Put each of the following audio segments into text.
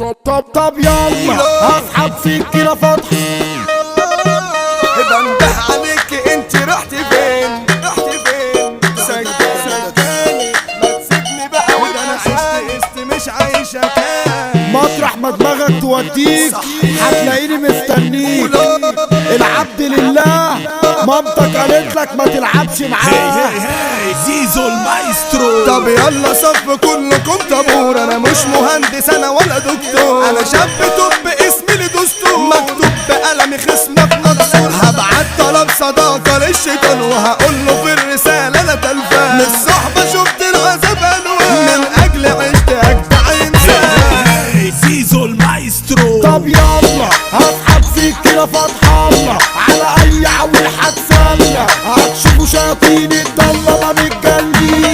طب طب طب يلا هسحب فيك كده فتح بنده عليك انت رحت فين رحت فين سجاني ما تسيبني بقى وده انا عشت مش عايشة كان مطرح ما دماغك توديك هتلاقيني مستنيك العبد لله مامتك قالت لك ما تلعبش معاها زيزو المايسترو طب يلا صف كلكم طابور انا مش مهندس انا ولا دكتور انا شاب توب اسمي لدستور مكتوب بقلمي خصمك مكسور هبعت طلب صداقة للشيطان وهقول له في الرسالة انا تلفان من الصحبة شفت العذاب الوان من اجل عشت اجدع انسان زيزو المايسترو طب يلا هسحب فيك كده فتح الله على اي عول هتسلى هتشوفوا شياطين الضلة ما متجنين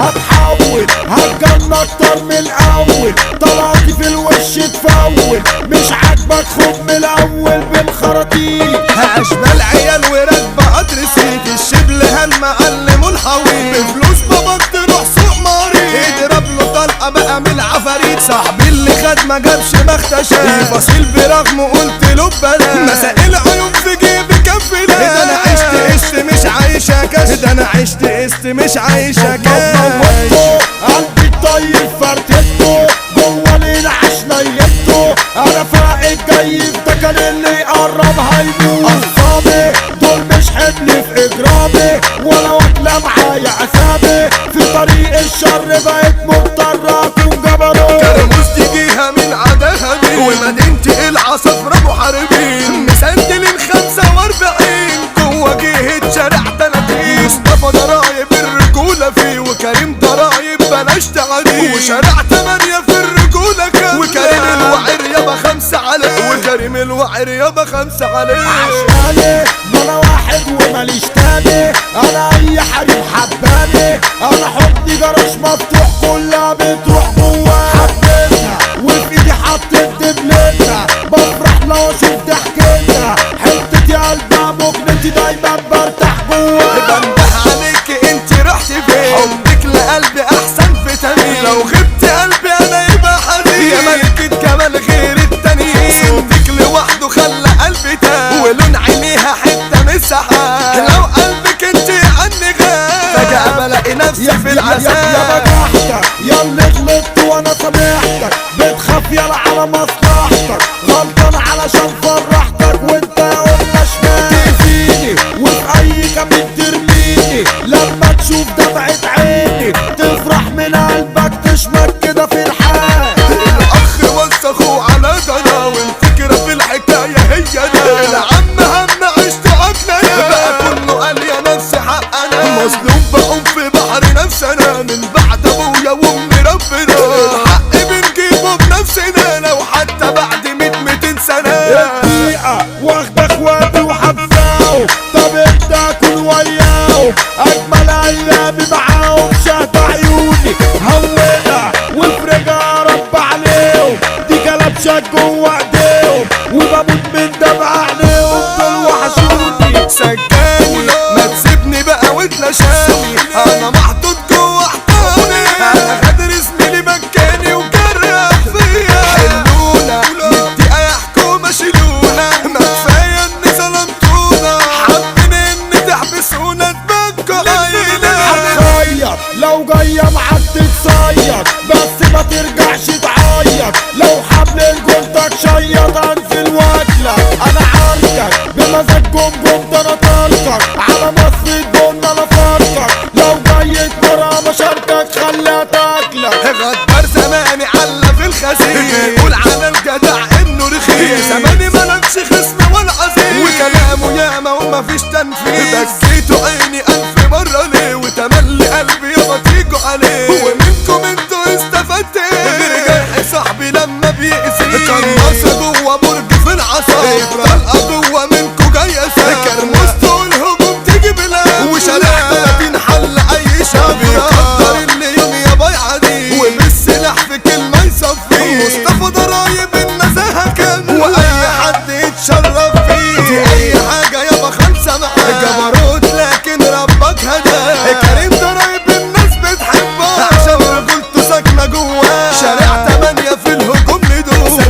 هتحول هتجن اكتر من الاول طلعتي في الوش تفول مش عاجبك خد من الاول بالخراطيم اشبال عيال وراكبة قطر سيك الشبل هالمعلم الحويط بفلوس باباك تروح سوق مريض اضرب له طلقة بقى من العفاريت صاحبي اللي خد ما جابش مختشة يفاصيل برغم قلت له ببلاش مسائل عيون في جيبي كفي ده انا عشت قشت مش عايشة كاش ده انا عشت قشت مش عايشة كاش موتته قلبي الطيب فرتته جوه ليل عشنا يبته انا فاقد جاي ده كان اللي يقرب هيموت اصحابي دول مش حمل في اجرامي ولا واكله معايا عذابي في طريق الشر بقيت مضطر اكون جبروت كرموز تجيها من عداها مين ومدينتي العصافرة محاربين مسندلين خمسة واربعين جوه جهة شارع تلاتين مصطفى ضرايب الرجولة فيه وكريم ضرايب بلاش تعدي وشارع تمانية في الرجولة كاملة وكريم الوعر يابا خمسة عليه وكريم الوعر يابا خمسة عليه عشاني ما انا واحد وماليش تاني انا اي حريم حباني انا حضني جراج مفتوح كلها بتروح جوا حبيتها وفي ايدي حطيت دبلتها بفرح لو اشوف ضحكتها حتتي قلبها مجنتي دايما برتاح جوا بنده عليك انت رحت فين حبك لقلبي احسن فيتامين لو غبت قلبي انا يبقى حزين يا ملكة جمال غير التانيين صوتك لوحده خلى قلبي تاه ولون عينيها حتة من السحاب لو قلبك انت عني غاب فجأة بلاقي نفسي في يا العذاب بجحتك يا اللي غلطت وانا سامحتك بتخاف يلا على مصلحتك غلطان علشان فرحتك وانت قلنا شمال تأذيني وفي اي كمين ترميني لما تشوف دمعة عيني تفرح من قلبك تشمك كده في الحال الاخ وسخوا على دنا والفكرة في الحكاية هي انا العم هم عشت عقلنا بقى كله قال يا نفسي حقنا مظلوم بقوم في بحر نفسنا من بعد ابويا وامي ربنا الحق بنجيبه بنفسنا لو حتى بعد 100 200 سنة الدقيقة واخد اخواتي وحبساهم طب انت اكون وياهم اجمل ايامي معاهم شهد عيوني هونها وافرجها رب عليهم دي كلبشة جوه ايديهم وبموت من دمع عينيهم دول وحشوني سجاني ما تسيبني بقى وتلاشاني انا محطوط جوه حضاني انا غادر زميلي مكاني وجرح فيا حلونا ندي اي حكومه شيلونا ما كفايه ان ظلمتونا حابين ان تحبسونا تبكوا علينا هتخير لو جاية معاك تتصير بس ما ترجعش تعيط لو حبل الجلدك شيط انزل واكلك انا عارفك بمزاج جمجم ده انا طارتك على مصر الجن انا فارتك لو جاي تمرة مشاركك خليها تاكلك غدار زماني على في الخزين يقول على الجدع انه رخيص زماني ملكش خصم ولا عزيز وكلامه ياما ومفيش تنفيذ بكيتوا عيني الف مرة ليه وتملي قلبي يابا تيجوا عليه ومنكم انتوا استفدت غير جرح صاحبي لما بيأذي قناصة جوه برج في العصا طلقة جوه منكوا جاية سا كرموست والهجوم تيجي بلا وشارع 30 حل اي شاب بيقدر اللي يوم يا بايعة دي وبالسلاح في كلمة يصفي مصطفى ضرايب النزاهة كان واي حد يتشرف فيه دي اي حاجة يابا خمسة معاه جبروت لكن ربك هداه كريم ضرايب الناس بتحبه عشان رجولته ساكنة جواه شارع تمانية في الهجوم ندوه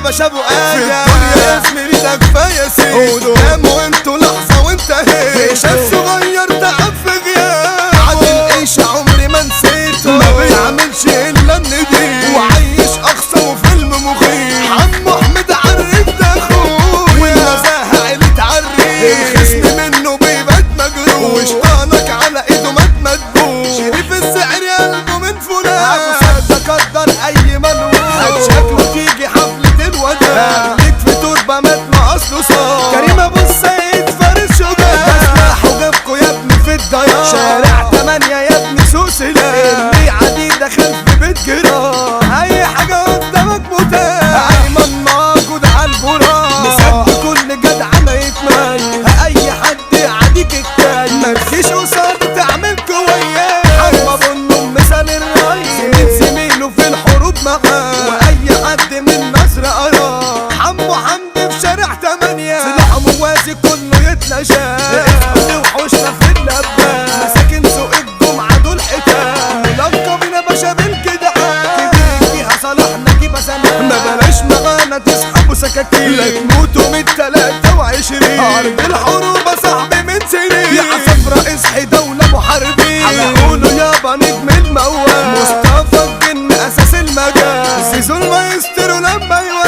باشا ابو ادم في الدنيا يا زميلي ده كفايه سيد قدامه انتوا لحظه وانتهيت شاب صغير تعب في غياب عادل ايش عمري ما نسيته ما بيعملش الا النديم وعايش اقصى وفيلم مخيف عم احمد عرف ده اخوه والنزاهه عيلة عريف الخصم منه بيبات مجروح وشطانك على ايده مات مدبوح شريف السعر قلبه من فلان ابو سد قدر اي ملوك شكله تيجي حفلة الوداع ليك في تربة مات ما اصله صار كريم ابو السيد فارس شجاع بسمحوا جابكوا يا ابني في الضياع شارع تمانية يا ابني سوسلة اللي عدي دخل في بيت جيران اي حاجة قدامك متاح ايمن موجود على البراق مسد كل جدع ما يتمل اي حد يعديك التاني ما تجيش قصاد تعمل كويس حمى بنو مثال الرئيس زميل زميله في الحروب معاه واي حد من مصر اراه حمو حمدي في شارع تمانية سلاحه موازي كله يتلاشى احنا وحوشنا في اللبان مساكن سوق الجمعة دول حيتان ملقبين باشا بالجدعان كبير فيها صلاحنا جيبها زمان ما بلاش معانا تسحبوا سكاكين لا تموتوا من تلاتة وعشرين أرض الحروب صاحبي من سنين يا عصفرة اصحي دولة محاربين هنقولوا يابا نجم الموال مصطفى الجن أساس المجال زيزو المايسترو لما يوال